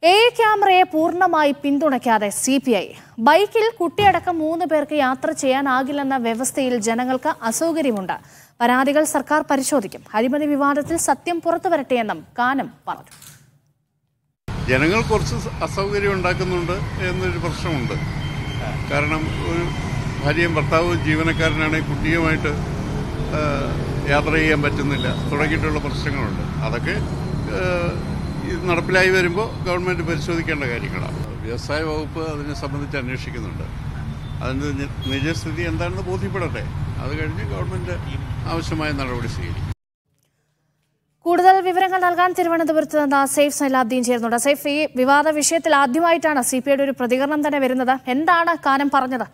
A ക്യാമറയെ പൂർണ്ണമായി പിന്തുണയ്ക്കാതെ C P I ബൈക്കിൽ കുട്ടിയടക്കം മൂന്ന് പേർക്ക് യാത്ര ചെയ്യാനാകില്ലെന്ന വ്യവസ്ഥയിൽ ജനങ്ങൾക്ക് അസൗകര്യമുണ്ട് പരാതികൾ സർക്കാർ പരിശോധിക്കും അഴിമതി വിവാദത്തിൽ സത്യം പുറത്തുവരട്ടെയെന്നും കാനം പറഞ്ഞു ജനങ്ങൾ കുറച്ച് അസൗകര്യം ഉണ്ടാക്കുന്നുണ്ട് എന്നൊരു പ്രശ്നമുണ്ട് കാരണം ഒരു ഭാര്യയും ഭർത്താവും ജീവനക്കാരനാണെങ്കിൽ കുട്ടിയുമായിട്ട് ആ, യാത്ര ചെയ്യാൻ പറ്റുന്നില്ല തുടങ്ങിയിട്ടുള്ള പ്രശ്നങ്ങളുണ്ട് അതൊക്കെ ആ, ഇത് നടപ്പിലായി വരുമ്പോൾ ഗവൺമെൻറ് പരിശോധിക്കേണ്ട കാര്യങ്ങളാണ് വ്യവസായ വകുപ്പ് അതിനെ സംബന്ധിച്ച് അന്വേഷിക്കുന്നുണ്ട് അതിൻ്റെ നി- നിജസ്ഥിതി എന്താണെന്ന് ബോധ്യപ്പെടട്ടെ അത് കഴിഞ്ഞ് ഗവൺമെൻറ് ആവശ്യമായ നടപടി സ്വീകരിക്കും കൂടുതൽ വിവരങ്ങൾ നൽകാൻ തിരുവനന്തപുരത്ത് നിന്ന് സേഫ് സൈലാബ്ദീൻ ചേരുന്നുണ്ട് സേഫ് ഈ വിവാദ വിഷയത്തിൽ ആദ്യമായിട്ടാണ് സി പി ഐയുടെ ഒരു പ്രതികരണം തന്നെ വരുന്നത് എന്താണ് കാനം പറഞ്ഞത്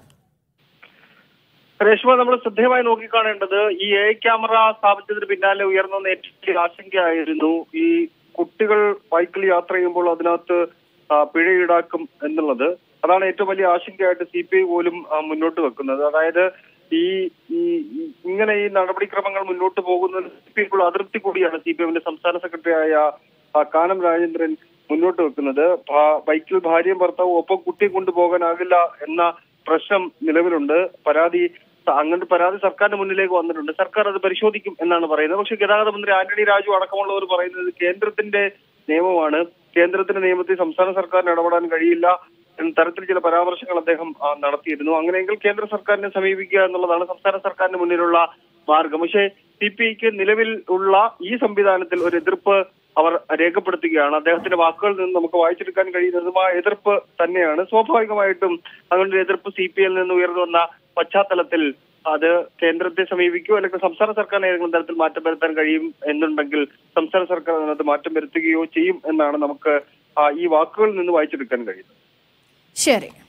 രേഷ്മ നമ്മൾ ശ്രദ്ധേയമായി നോക്കിക്കാണേണ്ടത് ഈ എ ക്യാമറ സ്ഥാപിച്ചതിന് പിന്നാലെ ഉയർന്ന വന്ന ഏറ്റവും വലിയ ആശങ്കയായിരുന്നു ഈ കുട്ടികൾ ബൈക്കിൽ യാത്ര ചെയ്യുമ്പോൾ അതിനകത്ത് ആ, പിഴ ഈടാക്കും എന്നുള്ളത് അതാണ് ഏറ്റവും വലിയ ആശങ്കയായിട്ട് സി പി ഐ പോലും ആ, മുന്നോട്ട് വെക്കുന്നത് അതായത് ഈ ഈ ഈ- ഇങ്ങനെ ഈ നടപടിക്രമങ്ങൾ മുന്നോട്ട് പോകുന്നത് സി പി ഐക്കുള്ള അതൃപ്തി കൂടിയാണ് സി പി എമ്മിന്റെ സംസ്ഥാന സെക്രട്ടറിയായ ആ, കാനം രാജേന്ദ്രൻ മുന്നോട്ട് വെക്കുന്നത് ഭാ- ബൈക്കിൽ ഭാര്യയും ഭർത്താവും ഒപ്പം കുട്ടിയെ കൊണ്ടുപോകാനാകില്ല എന്ന പ്രശ്നം നിലവിലുണ്ട് പരാതി അങ്ങനത്തെ പരാതി സർക്കാരിന്റെ മുന്നിലേക്ക് വന്നിട്ടുണ്ട് സർക്കാർ അത് പരിശോധിക്കും എന്നാണ് പറയുന്നത് പക്ഷെ ഗതാഗത മന്ത്രി ആന്റണി രാജു അടക്കമുള്ളവർ പറയുന്നത് കേന്ദ്രത്തിന്റെ നിയമമാണ് കേന്ദ്രത്തിന്റെ നിയമത്തിൽ സംസ്ഥാന സർക്കാരിന് ഇടപെടാൻ കഴിയില്ല എന്ന തരത്തിൽ ചില പരാമർശങ്ങൾ അദ്ദേഹം ആ, നടത്തിയിരുന്നു അങ്ങനെയെങ്കിൽ കേന്ദ്ര സർക്കാരിനെ സമീപിക്കുക എന്നുള്ളതാണ് സംസ്ഥാന സർക്കാരിന് മുന്നിലുള്ള മാർഗം പക്ഷേ സി പി ഐക്ക് നിലവിൽ ഉള്ള ഈ സംവിധാനത്തിൽ ഒരു എതിർപ്പ് അവർ രേഖപ്പെടുത്തുകയാണ് അദ്ദേഹത്തിന്റെ വാക്കുകളിൽ നിന്ന് നമുക്ക് വായിച്ചെടുക്കാൻ കഴിയുന്നതും ആ എതിർപ്പ് തന്നെയാണ് സ്വാഭാവികമായിട്ടും അതുകൊണ്ട് ഒരു എതിർപ്പ് സി പി ഐയിൽ നിന്ന് ഉയർന്നു വന്ന പശ്ചാത്തലത്തിൽ അത് കേന്ദ്രത്തെ സമീപിക്കുകയോ അല്ലെങ്കിൽ സംസ്ഥാന സർക്കാരിന് ഏതെങ്കിലും തരത്തിൽ മാറ്റം വരുത്താൻ കഴിയും എന്നുണ്ടെങ്കിൽ സംസ്ഥാന സർക്കാർ അതിനകത്ത് മാറ്റം വരുത്തുകയോ ചെയ്യും എന്നാണ് നമുക്ക് ആ, ഈ വാക്കുകളിൽ നിന്ന് വായിച്ചെടുക്കാൻ കഴിയുന്നത് ശരി